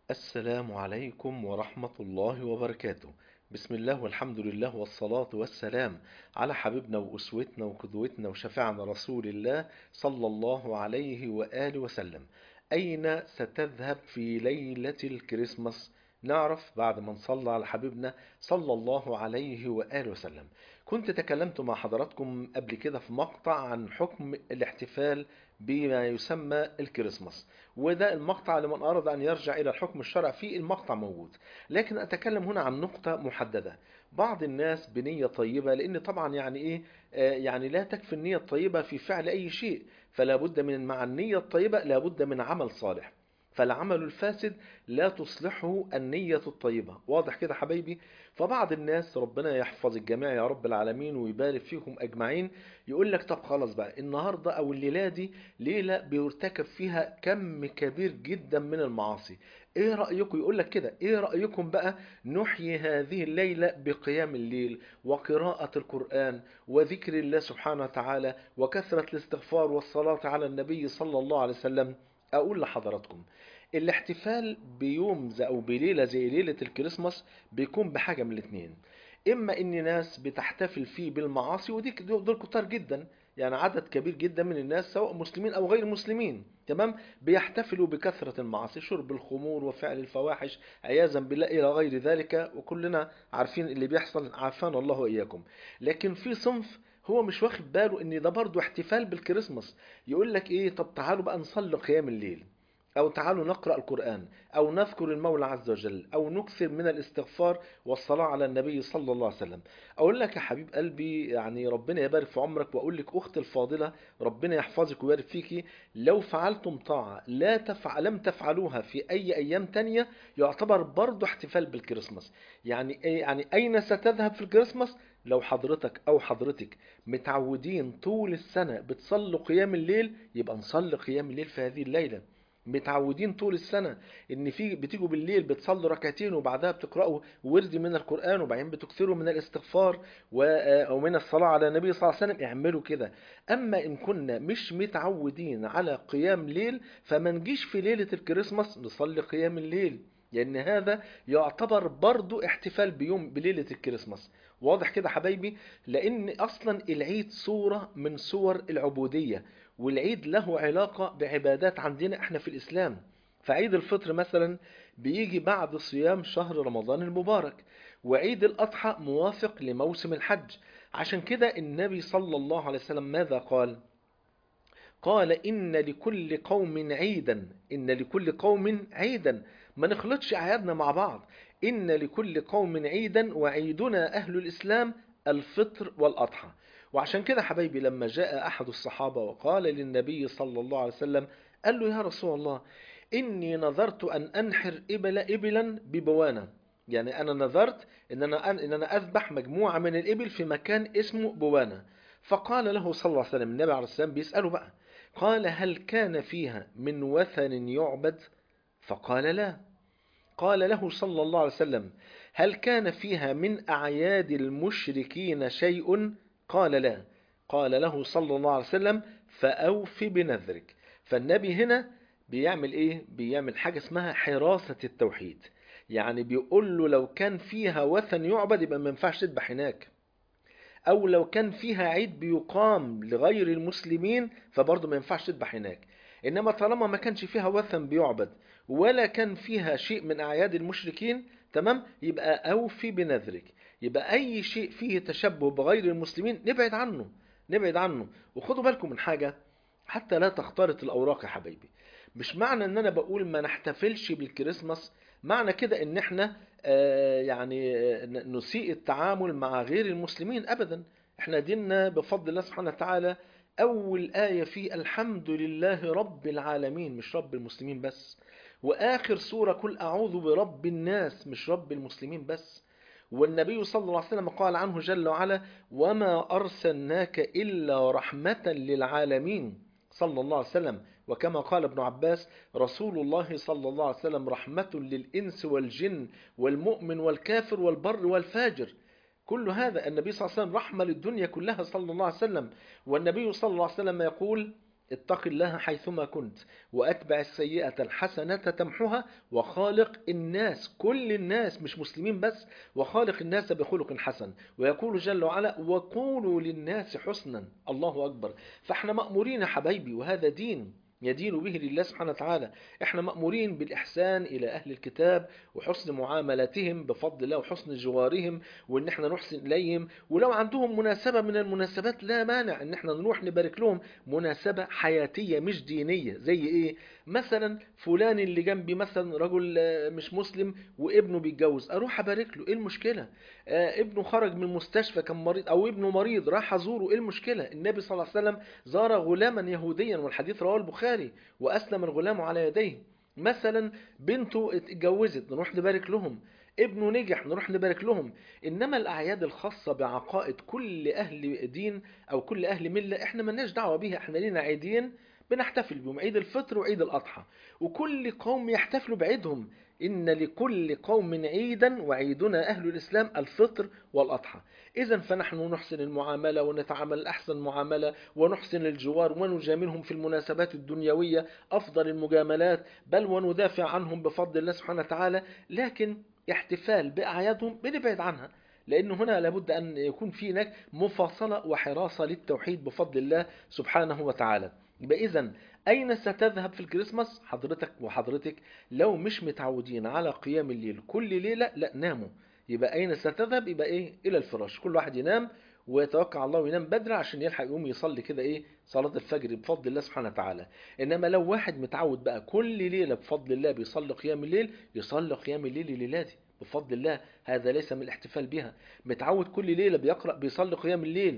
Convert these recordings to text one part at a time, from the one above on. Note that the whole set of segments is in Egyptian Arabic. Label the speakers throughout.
Speaker 1: السلام عليكم ورحمة الله وبركاته بسم الله والحمد لله والصلاة والسلام على حبيبنا وأسوتنا وقدوتنا وشفيعنا رسول الله صلى الله عليه وآله وسلم أين ستذهب في ليلة الكريسماس نعرف بعد ما نصلى على حبيبنا صلى الله عليه وآله وسلم كنت تكلمت مع حضراتكم قبل كده في مقطع عن حكم الاحتفال بما يسمى الكريسماس وده المقطع لمن أراد أن يرجع إلى الحكم الشرعي فيه المقطع موجود لكن أتكلم هنا عن نقطة محددة بعض الناس بنية طيبة لأن طبعا يعني إيه آه يعني لا تكفي النية الطيبة في فعل أي شيء فلا بد من مع النية الطيبة لا بد من عمل صالح فالعمل الفاسد لا تصلحه النية الطيبة واضح كده حبايبي فبعض الناس ربنا يحفظ الجميع يا رب العالمين ويبارك فيهم أجمعين يقول لك طب خلاص بقى النهاردة أو الليلة دي ليلة بيرتكب فيها كم كبير جدا من المعاصي ايه رأيكم يقول لك كده ايه رأيكم بقى نحيي هذه الليلة بقيام الليل وقراءة القرآن وذكر الله سبحانه وتعالى وكثرة الاستغفار والصلاة على النبي صلى الله عليه وسلم اقول لحضراتكم الاحتفال بيوم زي او بليله زي ليله الكريسماس بيكون بحاجه من الاثنين اما ان ناس بتحتفل فيه بالمعاصي ودي دول كتار جدا يعني عدد كبير جدا من الناس سواء مسلمين او غير مسلمين تمام بيحتفلوا بكثره المعاصي شرب الخمور وفعل الفواحش عياذا بالله الى غير ذلك وكلنا عارفين اللي بيحصل عافانا الله واياكم لكن في صنف هو مش واخد باله ان ده برضه احتفال بالكريسماس يقول لك ايه طب تعالوا بقى نصلي قيام الليل او تعالوا نقرأ القرآن او نذكر المولى عز وجل او نكثر من الاستغفار والصلاة على النبي صلى الله عليه وسلم اقول لك يا حبيب قلبي يعني ربنا يبارك في عمرك واقول لك اختي الفاضلة ربنا يحفظك ويبارك فيكي لو فعلتم طاعة لا تفعل لم تفعلوها في اي ايام تانية يعتبر برضه احتفال بالكريسماس يعني يعني اين ستذهب في الكريسماس لو حضرتك او حضرتك متعودين طول السنة بتصلوا قيام الليل يبقى نصلي قيام الليل في هذه الليلة متعودين طول السنة ان في بتيجوا بالليل بتصلوا ركعتين وبعدها بتقرأوا ورد من القرآن وبعدين بتكثروا من الاستغفار ومن الصلاة على النبي صلى الله عليه وسلم اعملوا كده اما ان كنا مش متعودين على قيام ليل فما نجيش في ليلة الكريسماس نصلي قيام الليل لان هذا يعتبر برضو احتفال بيوم بليلة الكريسماس واضح كده حبايبي لان اصلا العيد صورة من صور العبودية والعيد له علاقة بعبادات عندنا احنا في الاسلام فعيد الفطر مثلا بيجي بعد صيام شهر رمضان المبارك وعيد الاضحى موافق لموسم الحج عشان كده النبي صلى الله عليه وسلم ماذا قال قال إن لكل قوم عيدا إن لكل قوم عيدا ما نخلطش أعيادنا مع بعض إن لكل قوم عيدا وعيدنا أهل الإسلام الفطر والأضحى وعشان كده حبايبي لما جاء أحد الصحابة وقال للنبي صلى الله عليه وسلم قال له يا رسول الله إني نظرت أن أنحر إبل إبلا ببوانة يعني أنا نظرت إن أنا, إن أنا أذبح مجموعة من الإبل في مكان اسمه بوانة فقال له صلى الله عليه وسلم النبي عليه السلام بيسأله بقى قال هل كان فيها من وثن يعبد فقال لا قال له صلى الله عليه وسلم هل كان فيها من أعياد المشركين شيء قال لا قال له صلى الله عليه وسلم فأوف بنذرك فالنبي هنا بيعمل ايه بيعمل حاجة اسمها حراسة التوحيد يعني بيقول له لو كان فيها وثن يعبد يبقى ما ينفعش تذبح هناك او لو كان فيها عيد بيقام لغير المسلمين فبرضه ما ينفعش تذبح هناك انما طالما ما كانش فيها وثن بيعبد ولا كان فيها شيء من اعياد المشركين تمام يبقى اوفي بنذرك يبقى اي شيء فيه تشبه بغير المسلمين نبعد عنه نبعد عنه وخدوا بالكم من حاجة حتى لا تختلط الاوراق يا حبايبي مش معنى ان انا بقول ما نحتفلش بالكريسماس معنى كده ان احنا آه يعني آه نسيء التعامل مع غير المسلمين ابدا احنا ديننا بفضل الله سبحانه وتعالى اول آية فيه الحمد لله رب العالمين مش رب المسلمين بس واخر سورة كل اعوذ برب الناس مش رب المسلمين بس والنبي صلى الله عليه وسلم قال عنه جل وعلا وما ارسلناك الا رحمة للعالمين صلى الله عليه وسلم وكما قال ابن عباس رسول الله صلى الله عليه وسلم رحمة للإنس والجن والمؤمن والكافر والبر والفاجر كل هذا النبي صلى الله عليه وسلم رحمة للدنيا كلها صلى الله عليه وسلم والنبي صلى الله عليه وسلم يقول اتق الله حيثما كنت وأتبع السيئة الحسنة تمحها وخالق الناس كل الناس مش مسلمين بس وخالق الناس بخلق حسن ويقول جل وعلا وقولوا للناس حسنا الله أكبر فاحنا مأمورين يا حبايبي وهذا دين يدين به لله سبحانه وتعالى احنا مأمورين بالإحسان إلى أهل الكتاب وحسن معاملتهم بفضل الله وحسن جوارهم وإن احنا نحسن إليهم ولو عندهم مناسبة من المناسبات لا مانع إن احنا نروح نبارك لهم مناسبة حياتية مش دينية زي إيه مثلا فلان اللي جنبي مثلا رجل مش مسلم وابنه بيتجوز اروح ابارك له ايه المشكله آه ابنه خرج من المستشفى كان مريض او ابنه مريض راح ازوره ايه المشكله النبي صلى الله عليه وسلم زار غلاما يهوديا والحديث رواه البخاري واسلم الغلام على يديه مثلا بنته اتجوزت نروح نبارك لهم ابنه نجح نروح نبارك لهم انما الاعياد الخاصه بعقائد كل اهل دين او كل اهل مله احنا ملناش دعوه بيها احنا لينا عيدين بنحتفل بهم عيد الفطر وعيد الأضحى وكل قوم يحتفلوا بعيدهم إن لكل قوم عيدا وعيدنا أهل الإسلام الفطر والأضحى إذا فنحن نحسن المعاملة ونتعامل أحسن معاملة ونحسن الجوار ونجاملهم في المناسبات الدنيوية أفضل المجاملات بل وندافع عنهم بفضل الله سبحانه وتعالى لكن احتفال بأعيادهم بنبعد عنها لأن هنا لابد أن يكون في هناك مفاصلة وحراسة للتوحيد بفضل الله سبحانه وتعالى يبقى إذا أين ستذهب في الكريسماس حضرتك وحضرتك لو مش متعودين على قيام الليل كل ليلة لا ناموا يبقى أين ستذهب يبقى إيه إلى الفراش كل واحد ينام ويتوكل على الله وينام بدري عشان يلحق يقوم يصلي كده ايه صلاة الفجر بفضل الله سبحانه وتعالى انما لو واحد متعود بقى كل ليلة بفضل الله بيصلي قيام الليل يصلي قيام الليل ليلاتي بفضل الله هذا ليس من الاحتفال بها متعود كل ليلة بيقرأ بيصلي قيام الليل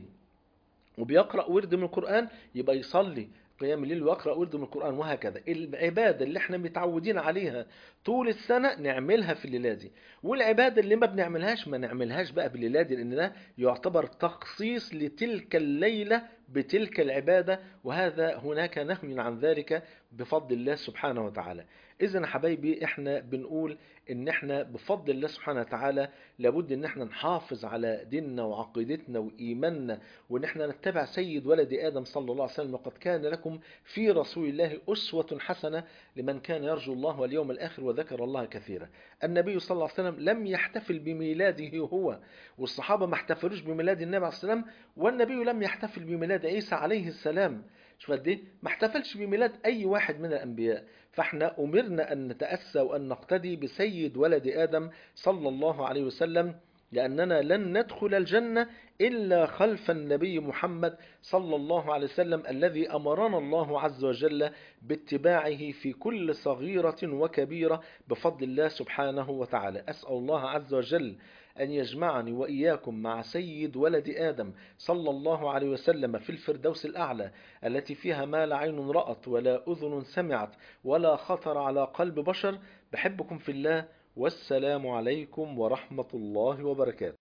Speaker 1: وبيقرأ ورد من القرآن يبقى يصلي قيام الليل ويقرأ ورد من القرآن وهكذا العبادة اللي احنا متعودين عليها طول السنة نعملها في الليلة دي والعبادة اللي ما بنعملهاش ما نعملهاش بقى بالليلة دي لأن ده يعتبر تخصيص لتلك الليلة بتلك العبادة وهذا هناك نهي عن ذلك بفضل الله سبحانه وتعالى إذا يا حبايبي احنا بنقول ان احنا بفضل الله سبحانه وتعالى لابد ان احنا نحافظ على ديننا وعقيدتنا وإيماننا وان احنا نتبع سيد ولد آدم صلى الله عليه وسلم وقد كان لكم في رسول الله أسوة حسنة لمن كان يرجو الله واليوم الآخر وذكر الله كثيرا النبي صلى الله عليه وسلم لم يحتفل بميلاده هو والصحابة ما احتفلوش بميلاد النبي عليه السلام والنبي لم يحتفل بميلاد عيسى عليه السلام شوف قد ايه ما احتفلش بميلاد اي واحد من الانبياء فاحنا امرنا ان نتاسى وان نقتدي بسيد ولد ادم صلى الله عليه وسلم لاننا لن ندخل الجنه الا خلف النبي محمد صلى الله عليه وسلم الذي امرنا الله عز وجل باتباعه في كل صغيره وكبيره بفضل الله سبحانه وتعالى اسال الله عز وجل أن يجمعني وإياكم مع سيد ولد آدم صلى الله عليه وسلم في الفردوس الأعلى التي فيها ما لا عين رأت ولا أذن سمعت ولا خطر على قلب بشر بحبكم في الله والسلام عليكم ورحمة الله وبركاته